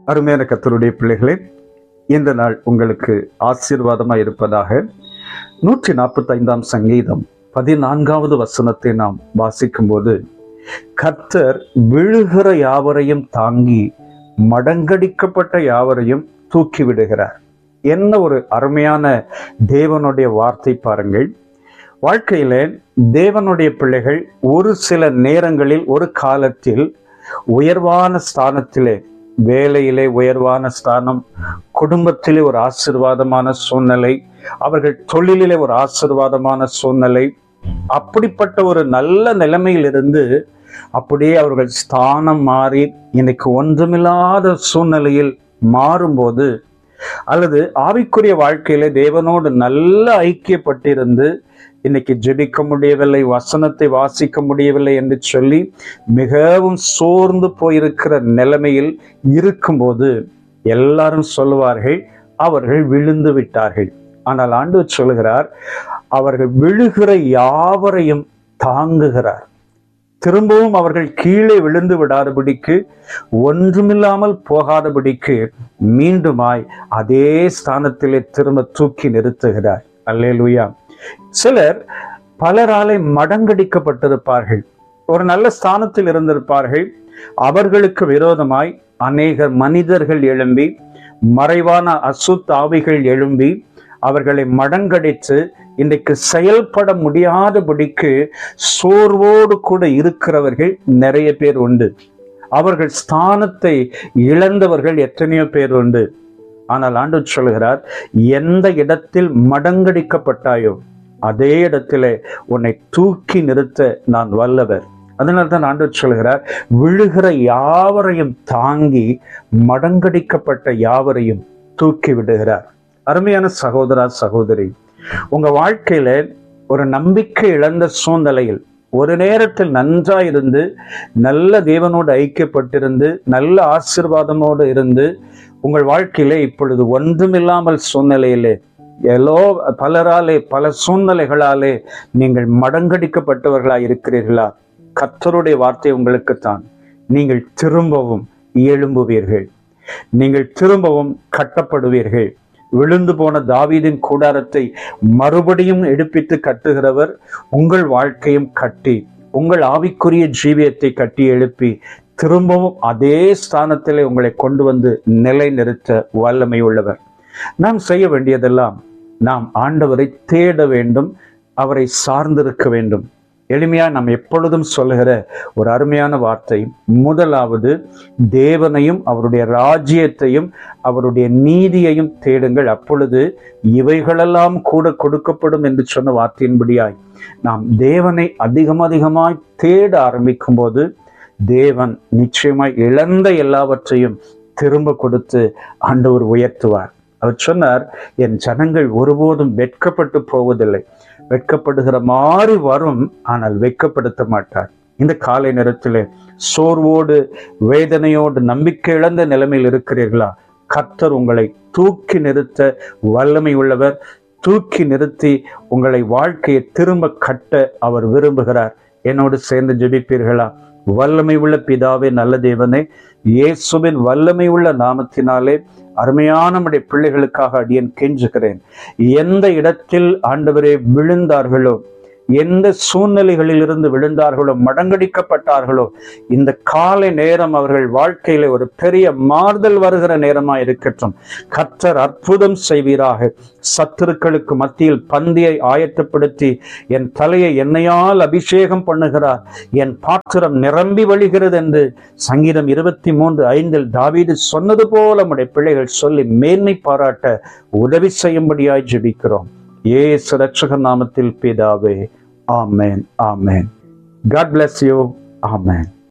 அருமையான கத்தருடைய பிள்ளைகளே இந்த நாள் உங்களுக்கு ஆசீர்வாதமாக இருப்பதாக நூற்றி நாற்பத்தி ஐந்தாம் சங்கீதம் பதினான்காவது வசனத்தை நாம் வாசிக்கும்போது கர்த்தர் விழுகிற யாவரையும் தாங்கி மடங்கடிக்கப்பட்ட யாவரையும் தூக்கி விடுகிறார் என்ன ஒரு அருமையான தேவனுடைய வார்த்தை பாருங்கள் வாழ்க்கையில தேவனுடைய பிள்ளைகள் ஒரு சில நேரங்களில் ஒரு காலத்தில் உயர்வான ஸ்தானத்திலே வேலையிலே உயர்வான ஸ்தானம் குடும்பத்திலே ஒரு ஆசிர்வாதமான சூழ்நிலை அவர்கள் தொழிலிலே ஒரு ஆசிர்வாதமான சூழ்நிலை அப்படிப்பட்ட ஒரு நல்ல நிலைமையிலிருந்து அப்படியே அவர்கள் ஸ்தானம் மாறி இன்னைக்கு ஒன்றுமில்லாத சூழ்நிலையில் மாறும்போது அல்லது ஆவிக்குரிய வாழ்க்கையில தேவனோடு நல்ல ஐக்கியப்பட்டிருந்து இன்னைக்கு ஜெபிக்க முடியவில்லை வசனத்தை வாசிக்க முடியவில்லை என்று சொல்லி மிகவும் சோர்ந்து போயிருக்கிற நிலைமையில் இருக்கும்போது எல்லாரும் சொல்லுவார்கள் அவர்கள் விழுந்து விட்டார்கள் ஆனால் ஆண்டவர் சொல்லுகிறார் அவர்கள் விழுகிற யாவரையும் தாங்குகிறார் திரும்பவும் அவர்கள் கீழே விழுந்து விடாதபடிக்கு ஒன்றுமில்லாமல் போகாதபடிக்கு மீண்டுமாய் அதே ஸ்தானத்திலே திரும்ப தூக்கி நிறுத்துகிறார் அல்லேலூயா சிலர் பலராலே மடங்கடிக்கப்பட்டிருப்பார்கள் ஒரு நல்ல ஸ்தானத்தில் இருந்திருப்பார்கள் அவர்களுக்கு விரோதமாய் அநேக மனிதர்கள் எழும்பி மறைவான அசுத் ஆவிகள் எழும்பி அவர்களை மடங்கடித்து இன்றைக்கு செயல்பட முடியாதபடிக்கு சோர்வோடு கூட இருக்கிறவர்கள் நிறைய பேர் உண்டு அவர்கள் ஸ்தானத்தை இழந்தவர்கள் எத்தனையோ பேர் உண்டு ஆனால் ஆண்டு சொல்கிறார் எந்த இடத்தில் மடங்கடிக்கப்பட்டாயோ அதே இடத்திலே உன்னை தூக்கி நிறுத்த நான் வல்லவர் அதனால தான் ஆண்டு சொல்கிறார் விழுகிற யாவரையும் தாங்கி மடங்கடிக்கப்பட்ட யாவரையும் தூக்கி விடுகிறார் அருமையான சகோதரா சகோதரி உங்க வாழ்க்கையில ஒரு நம்பிக்கை இழந்த சூழ்நிலையில் ஒரு நேரத்தில் நன்றாயிருந்து நல்ல தேவனோடு ஐக்கியப்பட்டிருந்து நல்ல ஆசிர்வாதமோடு இருந்து உங்கள் வாழ்க்கையிலே இப்பொழுது ஒன்றுமில்லாமல் சூழ்நிலையிலே எல்லோ பலராலே பல சூழ்நிலைகளாலே நீங்கள் மடங்கடிக்கப்பட்டவர்களாய் இருக்கிறீர்களா கர்த்தருடைய வார்த்தை உங்களுக்குத்தான் நீங்கள் திரும்பவும் எழும்புவீர்கள் நீங்கள் திரும்பவும் கட்டப்படுவீர்கள் விழுந்து போன தாவீதின் கூடாரத்தை மறுபடியும் எடுப்பித்து கட்டுகிறவர் உங்கள் வாழ்க்கையும் கட்டி உங்கள் ஆவிக்குரிய ஜீவியத்தை கட்டி எழுப்பி திரும்பவும் அதே ஸ்தானத்திலே உங்களை கொண்டு வந்து நிலை நிறுத்த வல்லமை உள்ளவர் நாம் செய்ய வேண்டியதெல்லாம் நாம் ஆண்டவரை தேட வேண்டும் அவரை சார்ந்திருக்க வேண்டும் எளிமையா நாம் எப்பொழுதும் சொல்லுகிற ஒரு அருமையான வார்த்தை முதலாவது தேவனையும் அவருடைய ராஜ்யத்தையும் அவருடைய நீதியையும் தேடுங்கள் அப்பொழுது இவைகளெல்லாம் கூட கொடுக்கப்படும் என்று சொன்ன வார்த்தையின்படியாய் நாம் தேவனை அதிகம் அதிகமாய் தேட ஆரம்பிக்கும் போது தேவன் நிச்சயமாய் இழந்த எல்லாவற்றையும் திரும்ப கொடுத்து ஆண்டவர் உயர்த்துவார் அவர் சொன்னார் என் ஜனங்கள் ஒருபோதும் வெட்கப்பட்டு போவதில்லை வெட்கப்படுகிற மாதிரி வரும் ஆனால் வெட்கப்படுத்த மாட்டார் இந்த காலை நேரத்தில் சோர்வோடு வேதனையோடு நம்பிக்கை இழந்த நிலைமையில் இருக்கிறீர்களா கர்த்தர் உங்களை தூக்கி நிறுத்த வல்லமை உள்ளவர் தூக்கி நிறுத்தி உங்களை வாழ்க்கையை திரும்ப கட்ட அவர் விரும்புகிறார் என்னோடு சேர்ந்து ஜெபிப்பீர்களா வல்லமை உள்ள பிதாவே நல்ல தேவனே இயேசுவின் வல்லமை உள்ள நாமத்தினாலே அருமையான நம்முடைய பிள்ளைகளுக்காக அடியேன் கெஞ்சுகிறேன் எந்த இடத்தில் ஆண்டவரே விழுந்தார்களோ எந்த சூழ்நிலைகளில் இருந்து விழுந்தார்களோ மடங்கடிக்கப்பட்டார்களோ இந்த காலை நேரம் அவர்கள் வாழ்க்கையில ஒரு பெரிய மாறுதல் வருகிற நேரமா இருக்கட்டும் கர்த்தர் அற்புதம் செய்வீராக சத்துருக்களுக்கு மத்தியில் பந்தியை ஆயத்தப்படுத்தி என் தலையை எண்ணெயால் அபிஷேகம் பண்ணுகிறார் என் பாத்திரம் நிரம்பி வழிகிறது என்று சங்கீதம் இருபத்தி மூன்று ஐந்தில் தாவீது சொன்னது போல நம்முடைய பிள்ளைகள் சொல்லி மேன்மை பாராட்ட உதவி செய்யும்படியாய் ஜெபிக்கிறோம் ஏசு ரட்சகர் நாமத்தில் பிதாவே ஆமேன் ஆமேன் காட் bless யூ ஆமேன்